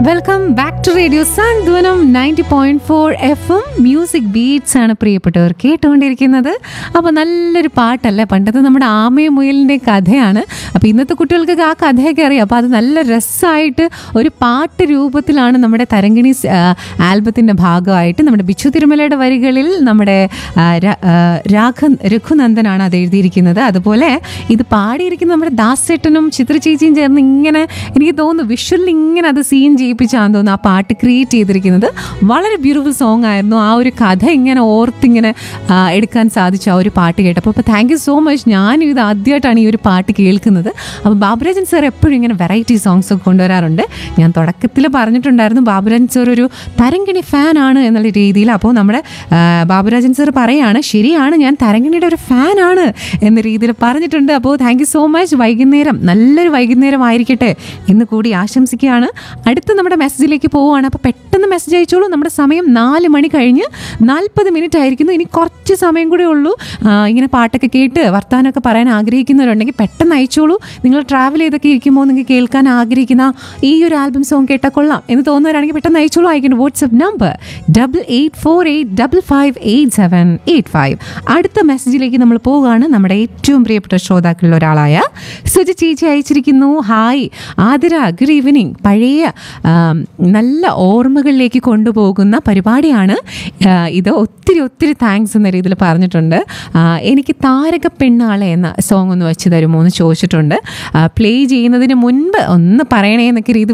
welcome back to radio Santhwanam ninety point four F M music beats ആണ് പ്രിയപ്പെട്ടവർ കേട്ടുകൊണ്ടിരിക്കുന്നത് അപ്പോൾ നല്ലൊരു പാട്ടല്ലേ പണ്ടത്തെ നമ്മുടെ ആമയും മുയലിൻ്റെ കഥയാണ് അപ്പോൾ ഇന്നത്തെ കുട്ടികൾക്കൊക്കെ ആ കഥയൊക്കെ അറിയാം അപ്പോൾ അത് നല്ല രസമായിട്ട് ഒരു പാട്ട് രൂപത്തിലാണ് നമ്മുടെ തരങ്കിണി ആൽബത്തിൻ്റെ ഭാഗമായിട്ട് നമ്മുടെ ബിച്ചു തിരുമലയുടെ വരികളിൽ നമ്മുടെ ആ, ര- ആ, രാഘ രഘുനന്ദനാണ് അത് എഴുതിയിരിക്കുന്നത് അതുപോലെ ഇത് പാടിയിരിക്കുന്നത് നമ്മുടെ ദാസേട്ടനും ചിത്ര ചേച്ചിയും ചേർന്ന് ഇങ്ങനെ എനിക്ക് തോന്നുന്നു വിഷ്വലിൽ ഇങ്ങനെ അത് സീൻ ചെയ്യിപ്പിച്ചാന്ന് തോന്നുന്നു ആ പാട്ട് ക്രിയേറ്റ് ചെയ്തിരിക്കുന്നത് വളരെ ബ്യൂട്ടിഫുൾ സോങ് ആയിരുന്നു ആ ഒരു കഥ ഇങ്ങനെ ഓർത്തിങ്ങനെ ആ, എടുക്കാൻ സാധിച്ചു ആ ഒരു പാട്ട് കേട്ടപ്പോൾ അപ്പോൾ താങ്ക് യു സോ മച്ച് ഞാനും ഇത് ആദ്യമായിട്ടാണ് ഈ ഒരു പാട്ട് കേൾക്കുന്നത് അപ്പോൾ ബാബുരാജൻ സാർ എപ്പോഴും ഇങ്ങനെ വെറൈറ്റി സോങ്സ് ഒക്കെ കൊണ്ടുവരാറുണ്ട് ഞാൻ തുടക്കത്തിൽ പറഞ്ഞിട്ടുണ്ടായിരുന്നു ബാബുരാജൻ സാർ ഒരു തരങ്കിണി ഫാനാണ് എന്നുള്ള രീതിയിൽ അപ്പോൾ നമ്മുടെ ആ, ബാബുരാജൻ സാർ പറയാണ് ശരിയാണ് ഞാൻ തരങ്കിണിയുടെ ഒരു ഫാനാണ് എന്ന രീതിയിൽ പറഞ്ഞിട്ടുണ്ട് അപ്പോൾ താങ്ക് യു സോ മച്ച് വൈകുന്നേരം നല്ലൊരു വൈകുന്നേരം ആയിരിക്കട്ടെ എന്ന് കൂടി ആശംസിക്കുകയാണ് അടുത്ത നമ്മുടെ മെസ്സേജിലേക്ക് പോവുകയാണ് അപ്പോൾ പെട്ടെന്ന് മെസ്സേജ് അയച്ചോളൂ നമ്മുടെ സമയം നാല് മണി കഴിഞ്ഞ് നാൽപ്പത് മിനിറ്റ് ആയിരിക്കുന്നു ഇനി കുറച്ച് സമയം കൂടെ ഉള്ളൂ ആ, ഇങ്ങനെ പാട്ടൊക്കെ കേട്ട് വർത്താനമൊക്കെ പറയാൻ ആഗ്രഹിക്കുന്നവരുണ്ടെങ്കിൽ പെട്ടെന്ന് അയച്ചോളൂ നിങ്ങൾ ട്രാവൽ ചെയ്തൊക്കെ ഇരിക്കുമ്പോൾ നിങ്ങൾക്ക് കേൾക്കാൻ ആഗ്രഹിക്കുന്ന ഈ ഒരു ആൽബം സോങ് കേട്ടാൽ കൊള്ളാം എന്ന് തോന്നുന്നവരാണെങ്കിൽ പെട്ടെന്ന് അയച്ചോളൂ അയക്കേണ്ട WhatsApp number double eight four eight double five eight seven eight five അടുത്ത മെസ്സേജിലേക്ക് നമ്മൾ പോവുകയാണ് നമ്മുടെ ഏറ്റവും പ്രിയപ്പെട്ട ശ്രോതാക്കളിൽ ഒരാളായ സുജി ചേച്ചി അയച്ചിരിക്കുന്നു ഹായ് ആതിര ഗുഡ് ഈവനിങ് പഴയ ആം, നല്ല ഓർമ്മകളിലേക്ക് കൊണ്ടുപോകുന്ന പരിപാടിയാണ് ആ, ഇത് ഒത്തിരി ഒത്തിരി താങ്ക്സ് എന്ന രീതിയിൽ പറഞ്ഞിട്ടുണ്ട് ആ, എനിക്ക് താരക പെണ്ണാളെ എന്ന സോങ് ഒന്ന് വെച്ച് തരുമോ എന്ന് ചോദിച്ചിട്ടുണ്ട് പ്ലേ ചെയ്യുന്നതിന് മുൻപ് ഒന്ന് പറയണേ എന്നൊക്കെ രീതി